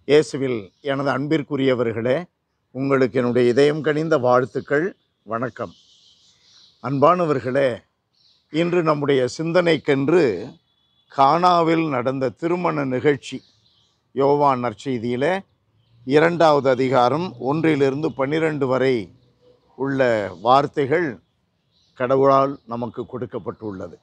இயேசுவில் எனது அன்பிற்குரியவர்களே உங்களுக்கு என்னுடைய இதயம் கனிந்த வாழ்த்துக்கள் வணக்கம் அன்பானவர்களே இன்று நம்முடைய சிந்தனைக்கென்று கானாவில் நடந்த திருமண நிகழ்ச்சி யோவான் நற்செய்தியிலே இரண்டாவது அதிகாரம் ஒன்றிலிருந்து பன்னிரண்டு வரை உள்ள வார்த்தைகள் கடவுளால் நமக்கு கொடுக்கப்பட்டுள்ளது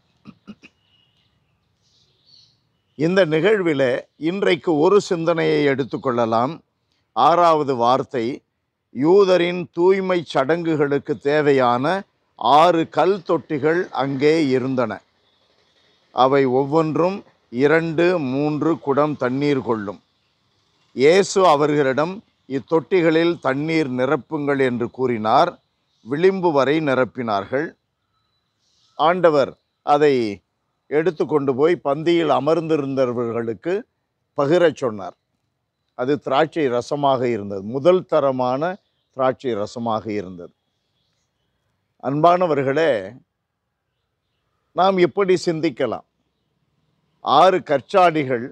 இந்த நிகழ்வில் இன்றைக்கு ஒரு சிந்தனையை எடுத்துக்கொள்ளலாம் ஆறாவது வார்த்தை யூதரின் தூய்மை சடங்குகளுக்கு தேவையான ஆறு கல் தொட்டிகள் அங்கே இருந்தன அவை ஒவ்வொன்றும் இரண்டு மூன்று குடம் தண்ணீர் கொள்ளும் இயேசு அவர்களிடம் இத்தொட்டிகளில் தண்ணீர் நிரப்புங்கள் என்று கூறினார் விளிம்பு வரை நிரப்பினார்கள் ஆண்டவர் அதை எடுத்து கொண்டு போய் பந்தியில் அமர்ந்திருந்தவர்களுக்கு பகிரச் சொன்னார் அது திராட்சை ரசமாக இருந்தது முதல் தரமான திராட்சை ரசமாக இருந்தது அன்பானவர்களே நாம் எப்படி சிந்திக்கலாம் ஆறு கற்சாடிகள்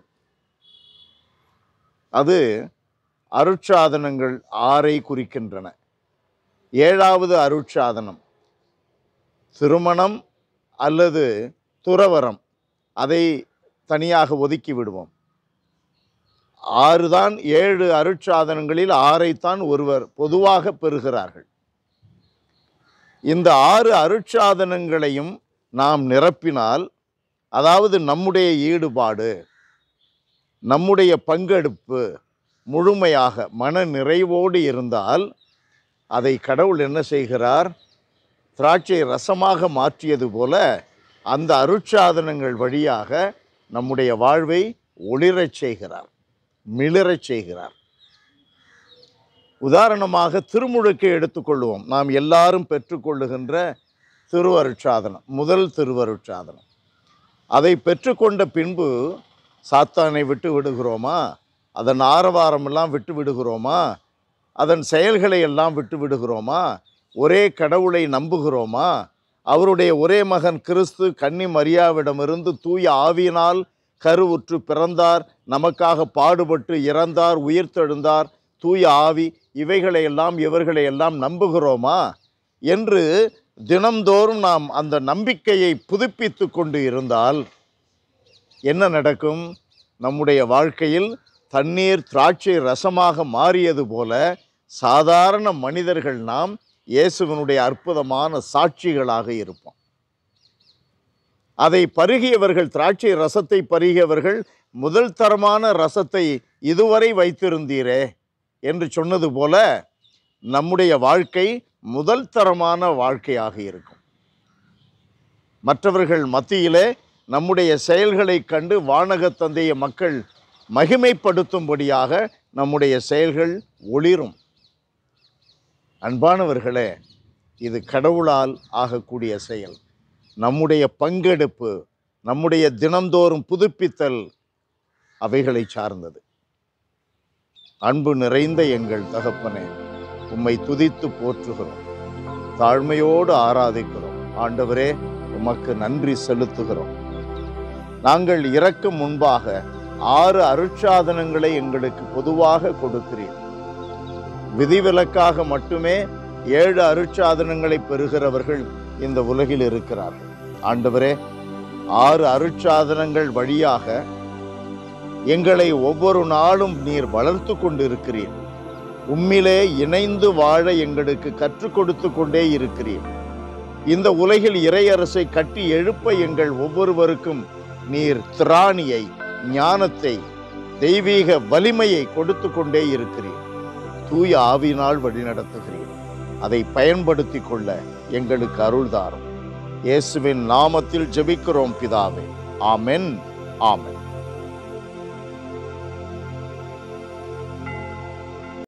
அது அருட்சாதனங்கள் ஆறை குறிக்கின்றன ஏழாவது அருட்சாதனம் திருமணம் அல்லது துறவரம் அதை தனியாக ஒதுக்கி விடுவோம் ஆறுதான் ஏழு அருட்சாதனங்களில் ஆறைத்தான் ஒருவர் பொதுவாக பெறுகிறார்கள் இந்த ஆறு அருட்சாதனங்களையும் நாம் நிரப்பினால் அதாவது நம்முடைய ஈடுபாடு நம்முடைய பங்கெடுப்பு முழுமையாக மன நிறைவோடு இருந்தால் அதை கடவுள் என்ன செய்கிறார் திராட்சை ரசமாக மாற்றியது போல அந்த அருட்சாதனங்கள் வழியாக நம்முடைய வாழ்வை ஒளிரச் செய்கிறார் மிளிரச் செய்கிறார் உதாரணமாக திருமுழுக்கை எடுத்துக்கொள்வோம் நாம் எல்லாரும் பெற்றுக்கொள்ளுகின்ற திருவருட்சாதனம் முதல் திருவருட்சாதனம் அதை பெற்றுக்கொண்ட பின்பு சாத்தானை விட்டு விடுகிறோமா அதன் ஆரவாரமெல்லாம் விட்டு விடுகிறோமா அதன் செயல்களை எல்லாம் விட்டு விடுகிறோமா ஒரே கடவுளை நம்புகிறோமா அவருடைய ஒரே மகன் கிறிஸ்து கன்னி மரியாவிடமிருந்து தூய ஆவியினால் கருவுற்று பிறந்தார் நமக்காக பாடுபட்டு இறந்தார் உயிர்த்தெழுந்தார் தூய ஆவி இவைகளையெல்லாம் இவர்களையெல்லாம் நம்புகிறோமா என்று தினம்தோறும் நாம் அந்த நம்பிக்கையை புதுப்பித்து கொண்டு இருந்தால் என்ன நடக்கும் நம்முடைய வாழ்க்கையில் தண்ணீர் திராட்சை ரசமாக மாறியது போல சாதாரண மனிதர்கள் நாம் இயேசுவினுடைய அற்புதமான சாட்சிகளாக இருப்போம் அதை பருகியவர்கள் திராட்சை ரசத்தை பருகியவர்கள் முதல் தரமான ரசத்தை இதுவரை வைத்திருந்தீரே என்று சொன்னது போல நம்முடைய வாழ்க்கை முதல் தரமான வாழ்க்கையாக இருக்கும் மற்றவர்கள் மத்தியிலே நம்முடைய செயல்களை கண்டு வானக தந்தைய மக்கள் மகிமைப்படுத்தும்படியாக நம்முடைய செயல்கள் ஒளிரும் அன்பானவர்களே இது கடவுளால் ஆகக்கூடிய செயல் நம்முடைய பங்கெடுப்பு நம்முடைய தினந்தோறும் புதுப்பித்தல் அவைகளை சார்ந்தது அன்பு நிறைந்த எங்கள் தகப்பனே உம்மை துதித்து போற்றுகிறோம் தாழ்மையோடு ஆராதிக்கிறோம் ஆண்டவரே உமக்கு நன்றி செலுத்துகிறோம் நாங்கள் இறக்கும் முன்பாக ஆறு அருட்சாதனங்களை எங்களுக்கு பொதுவாக கொடுக்கிறீர் விதிவிலக்காக மட்டுமே ஏழு அருட்சாதனங்களை பெறுகிறவர்கள் இந்த உலகில் இருக்கிறார்கள் ஆண்டவரே ஆறு அருட்சாதனங்கள் வழியாக எங்களை ஒவ்வொரு நாளும் நீர் வளர்த்து கொண்டிருக்கிறீர் உம்மிலே இணைந்து வாழ எங்களுக்கு கற்றுக் கொடுத்து கொண்டே இருக்கிறீர் இந்த உலகில் இறையரசை கட்டி எழுப்ப எங்கள் ஒவ்வொருவருக்கும் நீர் திராணியை ஞானத்தை தெய்வீக வலிமையை கொடுத்து கொண்டே இருக்கிறீர் தூய ஆவியினால் வழிநடத்துகிறீர் அதை பயன்படுத்தி கொள்ள எங்களுக்கு அருள்தாரும் இயேசுவின் நாமத்தில் ஜெபிக்கிறோம் பிதாவே ஆமென் ஆமென்